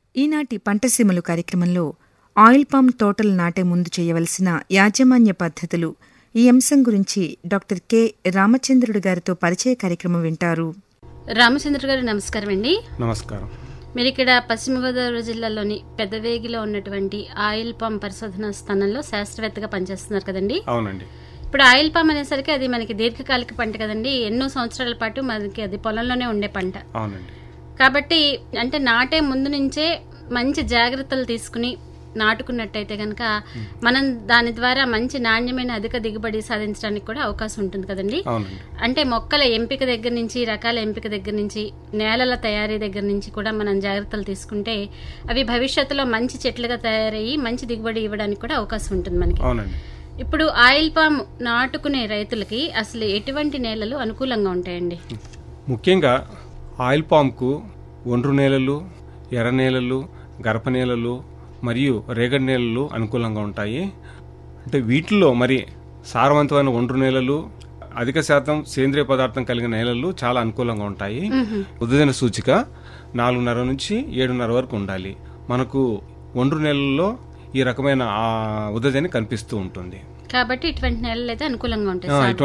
ఈనాటి పంటసీమలు కార్యక్రమంలో oil palm తోటలు నాటే ముందు చేయవలసిన యాజమాన్య పద్ధతులు ఈ అంశం గురించి డాక్టర్ కె రామచంద్రుడు గారితో పరిచయ కార్యక్రమం వింటారు రామచంద్ర గారు నమస్కారం అండి నమస్కారం మీరు ఇక్కడ పశ్చిమ గోదావరి జిల్లాలోని పెద్దవేగిలో ఉన్నటువంటి ఆయిల్ పామ్ పరిశోధన స్థానంలో శాస్త్రవేత్తగా పనిచేస్తున్నారు కదండి అవునండి ఇప్పుడు ఆయిల్ పామ్ అనేసరికి అది మనకి దీర్ఘకాలిక పంట కదండి ఎన్నో సంవత్సరాల పాటు మనకి అది పొలంలోనే ఉండే పంట అవునండి కాబట్టి అంటే నాటే ముందు నుంచే మంచి జాగ్రత్తలు తీసుకుని నాటుకున్నట్టయితే కనుక మనం దాని ద్వారా మంచి నాణ్యమైన అధిక దిగుబడి సాధించడానికి కూడా అవకాశం ఉంటుంది కదండి అవునండి అంటే మొక్కల ఎంపిక దగ్గర నుంచి రకాల ఎంపిక దగ్గర నుంచి నేలల తయారీ దగ్గర నుంచి కూడా మనం జాగ్రత్తలు తీసుకుంటే అవి భవిష్యత్తులో మంచి చెట్లుగా తయారయ్యి మంచి దిగుబడి ఇవ్వడానికి కూడా అవకాశం ఉంటుంది మనకి అవునండి ఇప్పుడు ఆయిల్ పామ్ నాటుకునే రైతులకి అసలు ఎటువంటి నేలలు అనుకూలంగా ఉంటాయండి ముఖ్యంగా ఆయిల్ పామ్కు ఒండ్రు నేలలు ఎర్ర నేలలు గరప నేలలు మరియు రేగడి నేలలు అనుకూలంగా ఉంటాయి అంటే వీటిల్లో మరి సారవంతమైన ఒండ్రు నేలలు అధిక శాతం సేంద్రియ పదార్థం కలిగిన నేలలు చాలా అనుకూలంగా ఉంటాయి ఉదయన సూచిక నాలుగున్నర నుంచి ఏడున్నర వరకు ఉండాలి మనకు ఒండ్రు నేలల్లో ఈ రకమైన ఆ ఉదజని కనిపిస్తూ ఉంటుంది కాబట్టి ఇటువంటి నేలలు అయితే అనుకూలంగా ఉంటాయి ఆ, సాగు. ఇటువంటి